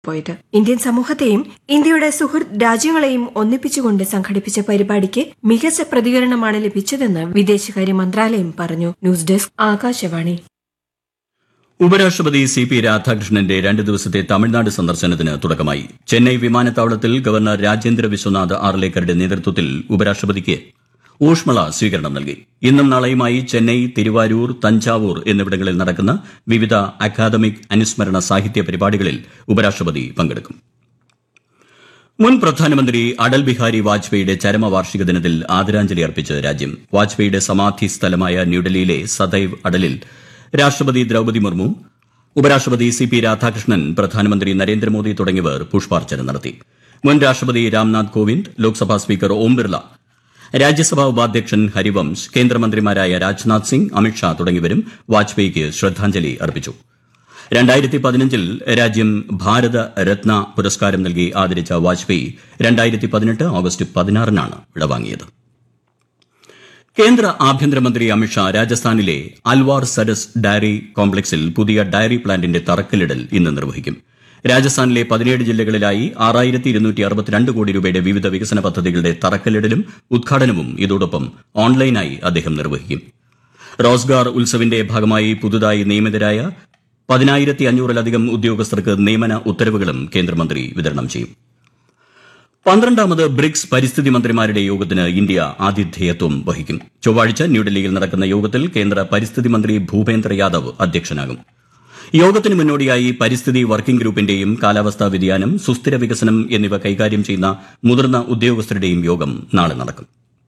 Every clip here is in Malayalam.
പോയത് ഇന്ത്യൻ സമൂഹത്തെയും ഇന്ത്യയുടെ സുഹൃത്ത് രാജ്യങ്ങളെയും ഒന്നിപ്പിച്ചുകൊണ്ട് സംഘടിപ്പിച്ച പരിപാടിക്ക് മികച്ച പ്രതികരണമാണ് ലഭിച്ചതെന്ന് വിദേശകാര്യ മന്ത്രാലയം പറഞ്ഞു ന്യൂസ് ഡെസ്ക് ആകാശവാണി ഉപരാഷ്ട്രപതി സി പി രാധാകൃഷ്ണന്റെ രണ്ട് ദിവസത്തെ തമിഴ്നാട് സന്ദർശനത്തിന് തുടക്കമായി ചെന്നൈ വിമാനത്താവളത്തിൽ ഗവർണർ രാജേന്ദ്ര വിശ്വനാഥ് ആർലേക്കറുടെ നേതൃത്വത്തിൽ ഉപരാഷ്ട്രപതിക്ക് ഊഷ്മള സ്വീകരണം നൽകി ഇന്നും നാളെയുമായി ചെന്നൈ തിരുവാരൂർ തഞ്ചാവൂർ എന്നിവിടങ്ങളിൽ നടക്കുന്ന വിവിധ അക്കാദമിക് അനുസ്മരണ സാഹിത്യ പരിപാടികളിൽ ഉപരാഷ്ട്രപതി പങ്കെടുക്കും മുൻ പ്രധാനമന്ത്രി അടൽ ബിഹാരി വാജ്പേയിയുടെ ചരമവാർഷിക ദിനത്തിൽ ആദരാഞ്ജലി അർപ്പിച്ച് രാജ്യം വാജ്പേയിയുടെ സമാധി സ്ഥലമായ ന്യൂഡൽഹിയിലെ സദൈവ് അടലിൽ രാഷ്ട്രപതി ദ്രൌപതി മുർമു ഉപരാഷ്ട്രപതി സി പി രാധാകൃഷ്ണൻ പ്രധാനമന്ത്രി നരേന്ദ്രമോദി തുടങ്ങിയവർ പുഷ്പാർച്ചന നടത്തി മുൻ രാഷ്ട്രപതി രാംനാഥ് കോവിന്ദ് ലോക്സഭാ സ്പീക്കർ ഓം ബിർള രാജ്യസഭാ ഉപാധ്യക്ഷൻ ഹരിവംശ് കേന്ദ്രമന്ത്രിമാരായ രാജ്നാഥ് സിംഗ് അമിത്ഷാ തുടങ്ങിയവരും വാജ്പേയിക്ക് ശ്രദ്ധാഞ്ജലി അർപ്പിച്ചു രണ്ടായിരത്തി പതിനഞ്ചിൽ രാജ്യം ഭാരത രത്ന പുരസ്കാരം നൽകി ആദരിച്ച വാജ്പേയി രണ്ടായിരത്തി പതിനെട്ട് ഓഗസ്റ്റ് പതിനാറിനാണ് വിടവാങ്ങിയത് കേന്ദ്ര ആഭ്യന്തരമന്ത്രി അമിത്ഷാ രാജസ്ഥാനിലെ അൽവാർ സരസ് ഡയറി കോംപ്ലക്സിൽ പുതിയ ഡയറി പ്ലാന്റിന്റെ തറക്കല്ലിടൽ ഇന്ന് നിർവഹിക്കും രാജസ്ഥാനിലെ പതിനേഴ് ജില്ലകളിലായി ആറായിരത്തി ഇരുന്നൂറ്റി അറുപത്തിരണ്ട് കോടി രൂപയുടെ വിവിധ വികസന പദ്ധതികളുടെ തറക്കല്ലിടലും ഉദ്ഘാടനവും ഇതോടൊപ്പം ഓൺലൈനായി അദ്ദേഹം നിർവഹിക്കും റോസ്ഗാർ ഉത്സവിന്റെ ഭാഗമായി പുതുതായി നിയമിതരായ പതിനായിരത്തി അഞ്ഞൂറിലധികം ഉദ്യോഗസ്ഥർക്ക് നിയമന ഉത്തരവുകളും കേന്ദ്രമന്ത്രി വിതരണം ചെയ്യും പന്ത്രണ്ടാമത് ബ്രിക്സ് പരിസ്ഥിതി മന്ത്രിമാരുടെ യോഗത്തിന് ഇന്ത്യ ആതിഥേയത്വം വഹിക്കും ചൊവ്വാഴ്ച ന്യൂഡൽഹിയിൽ നടക്കുന്ന യോഗത്തിൽ കേന്ദ്ര പരിസ്ഥിതി മന്ത്രി ഭൂപേന്ദ്ര യാദവ് അധ്യക്ഷനാകും യോഗത്തിന് മുന്നോടിയായി പരിസ്ഥിതി വർക്കിംഗ് ഗ്രൂപ്പിന്റെയും കാലാവസ്ഥാ വ്യതിയാനം സുസ്ഥിര വികസനം എന്നിവ കൈകാര്യം ചെയ്യുന്ന മുതിർന്ന ഉദ്യോഗസ്ഥരുടെയും യോഗം നാളെ നടക്കും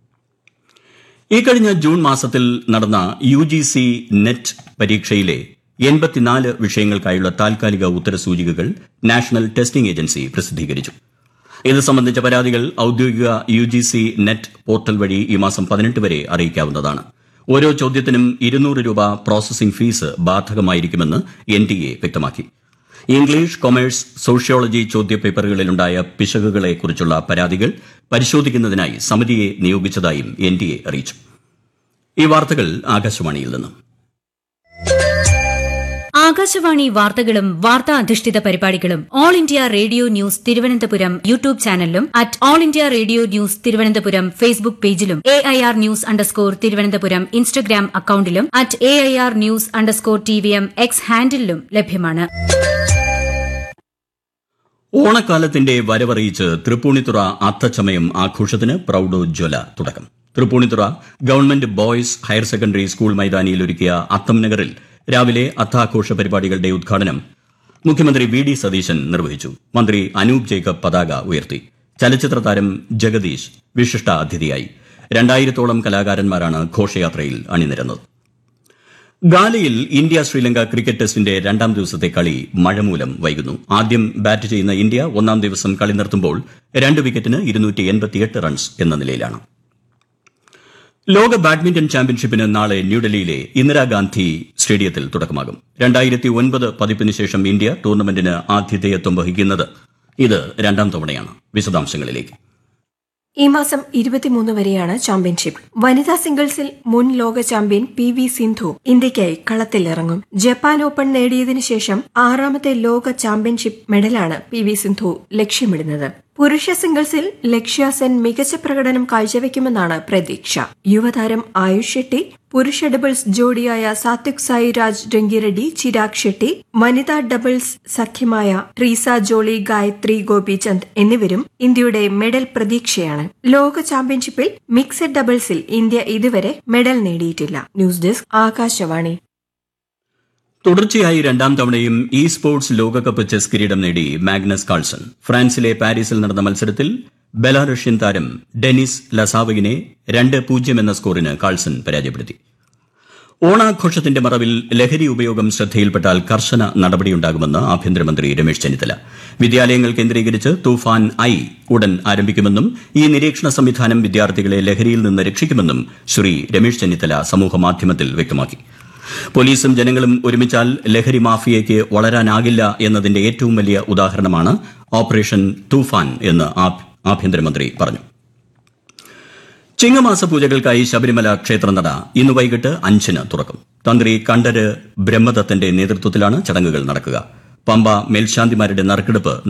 ഇക്കഴിഞ്ഞ ജൂൺ മാസത്തിൽ നടന്ന യു ജി സി നെറ്റ് പരീക്ഷയിലെ എൺപത്തിനാല് വിഷയങ്ങൾക്കായുള്ള താൽക്കാലിക ഉത്തരസൂചികകൾ നാഷണൽ ടെസ്റ്റിംഗ് ഏജൻസി പ്രസിദ്ധീകരിച്ചു ഇത് സംബന്ധിച്ച പരാതികൾ ഔദ്യോഗിക U G C NET portal വഴി ഈ മാസം പതിനെട്ട് വരെ അറിയിക്കാവുന്നതാണ് ഓരോ ചോദ്യത്തിനും ഇരുന്നൂറ് രൂപ പ്രോസസിംഗ് ഫീസ് ബാധകമായിരിക്കുമെന്ന് എൻ ടി എ വ്യക്തമാക്കി ഇംഗ്ലീഷ് കൊമേഴ്സ് സോഷ്യോളജി ചോദ്യപേപ്പറുകളിലുണ്ടായ പിശകുകളെക്കുറിച്ചുള്ള പരാതികൾ പരിശോധിക്കുന്നതിനായി സമിതിയെ നിയോഗിച്ചതായും എൻ ടി എ അറിയിച്ചു ഈ വാർത്തകൾ ആകാശവാണിയിൽ നിന്നും ആകാശവാണി വാർത്തകളും വാർത്താ അധിഷ്ഠിത പരിപാടികളും All India Radio News Thiruvananthapuram YouTube ചാനലിലും at All India Radio News Thiruvananthapuram Facebook പേജിലും A I R news underscore Thiruvananthapuram Instagram അക്കൌണ്ടിലും at A I R news underscore T V M X ഹാൻഡിലും ലഭ്യമാണ് ഓണക്കാലത്തിന്റെ വരവറിയിച്ച് തൃപ്പൂണിത്തുറ അത്തച്ചമയം ആഘോഷത്തിന് പ്രൌഢോജ്വല തുടക്കം Tripunithura government boys higher secondary school മൈതാനിയിൽ ഒരുക്കിയ അത്തം നഗറിൽ രാവിലെ അത്താഘോഷ പരിപാടികളുടെ ഉദ്ഘാടനം മുഖ്യമന്ത്രി വി ഡി സതീശൻ നിർവഹിച്ചു മന്ത്രി അനൂപ് ജേക്കബ് പതാക ഉയർത്തി ചലച്ചിത്ര താരം ജഗദീഷ് വിശിഷ്ട അതിഥിയായി രണ്ടായിരത്തോളം കലാകാരന്മാരാണ് ഘോഷയാത്രയിൽ അണിനിരന്നത് ഗാലയിൽ ഇന്ത്യ ശ്രീലങ്ക ക്രിക്കറ്റ് ടെസ്റ്റിന്റെ രണ്ടാം ദിവസത്തെ കളി മഴ മൂലം വൈകുന്നു ആദ്യം ബാറ്റ് ചെയ്യുന്ന ഇന്ത്യ ഒന്നാം ദിവസം കളി നിർത്തുമ്പോൾ രണ്ട് വിക്കറ്റിന് റൺസ് എന്ന നിലയിലാണ് ലോക ബാഡ്മിന്റൺ ചാമ്പ്യൻഷിപ്പിന് നാളെ ന്യൂഡൽഹിയിലെ ഇന്ദിരാഗാന്ധി സ്റ്റേഡിയത്തിൽ തുടക്കമാകും രണ്ടായിരത്തി ഒൻപത് പതിപ്പിന് ശേഷം ഇന്ത്യ ടൂർണമെന്റിന് ആതിഥേയത്വം വഹിക്കുന്നത് ഇത് രണ്ടാം തവണയാണ് വിശദാംശങ്ങളിലേക്ക് ഈ മാസം ഇരുപത്തിമൂന്ന് വരെയാണ് ചാമ്പ്യൻഷിപ്പ് വനിതാ സിംഗിൾസിൽ മുൻ ലോക ചാമ്പ്യൻ പി വി സിന്ധു ഇന്ത്യയ്ക്കായി കളത്തിലിറങ്ങും ജപ്പാൻ ഓപ്പൺ നേടിയതിനു ശേഷം ആറാമത്തെ ലോക ചാമ്പ്യൻഷിപ്പ് മെഡലാണ് പി വി സിന്ധു ലക്ഷ്യമിടുന്നത് പുരുഷ സിംഗിൾസിൽ ലക്ഷ്യ സെൻ മികച്ച പ്രകടനം കാഴ്ചവെക്കുമെന്നാണ് പ്രതീക്ഷ യുവതാരം ആയുഷ് ഷെട്ടി പുരുഷ ഡബിൾസ് ജോഡിയായ സാത്വിക് സായി രാജ് രംഗിറെഡ്ഡി ചിരാഗ് ഷെട്ടി വനിതാ ഡബിൾസ് സഖ്യമായ ട്രീസ ജോളി ഗായത്രി ഗോപിചന്ദ് എന്നിവരും ഇന്ത്യയുടെ മെഡൽ പ്രതീക്ഷയാണ് ലോക ചാമ്പ്യൻഷിപ്പിൽ മിക്സഡ് ഡബിൾസിൽ ഇന്ത്യ ഇതുവരെ മെഡൽ നേടിയിട്ടില്ല ന്യൂസ് ഡെസ്ക് ആകാശവാണി തുടർച്ചയായി രണ്ടാം തവണയും ഇ സ്പോർട്സ് ലോകകപ്പ് ചെസ് കിരീടം നേടി മാഗ്നസ് കാൾസൺ ഫ്രാൻസിലെ പാരീസിൽ നടന്ന മത്സരത്തിൽ ബെലാറഷ്യൻ താരം ഡെനിസ് ലസാവകിനെ രണ്ട് പൂജ്യം എന്ന സ്കോറിന് കാൾസൺ പരാജയപ്പെടുത്തി ഓണാഘോഷത്തിന്റെ മറവിൽ ലഹരി ഉപയോഗം ശ്രദ്ധയിൽപ്പെട്ടാൽ കർശന നടപടിയുണ്ടാകുമെന്ന് ആഭ്യന്തരമന്ത്രി രമേശ് ചെന്നിത്തല വിദ്യാലയങ്ങൾ കേന്ദ്രീകരിച്ച് തൂഫാൻ ഐ ഉടൻ ആരംഭിക്കുമെന്നും ഈ നിരീക്ഷണ സംവിധാനം വിദ്യാർത്ഥികളെ ലഹരിയിൽ നിന്ന് രക്ഷിക്കുമെന്നും ശ്രീ രമേശ് ചെന്നിത്തല സമൂഹമാധ്യമത്തിൽ വ്യക്തമാക്കി പോലീസും ജനങ്ങളും ഒരുമിച്ചാൽ ലഹരി മാഫിയയ്ക്ക് വളരാനാകില്ല എന്നതിന്റെ ഏറ്റവും വലിയ ഉദാഹരണമാണ് ഓപ്പറേഷൻ തൂഫാൻ എന്ന് ആഭ്യന്തരമന്ത്രി പറഞ്ഞു ചിങ്ങമാസ പൂജകൾക്കായി ശബരിമല ക്ഷേത്രനട ഇന്ന് വൈകിട്ട് അഞ്ചിന് തുറക്കും തന്ത്രി കണ്ഠര് ബ്രഹ്മദത്തന്റെ നേതൃത്വത്തിലാണ് ചടങ്ങുകൾ നടക്കുക പമ്പ മേൽശാന്തിമാരുടെ നറുക്കെടുപ്പ്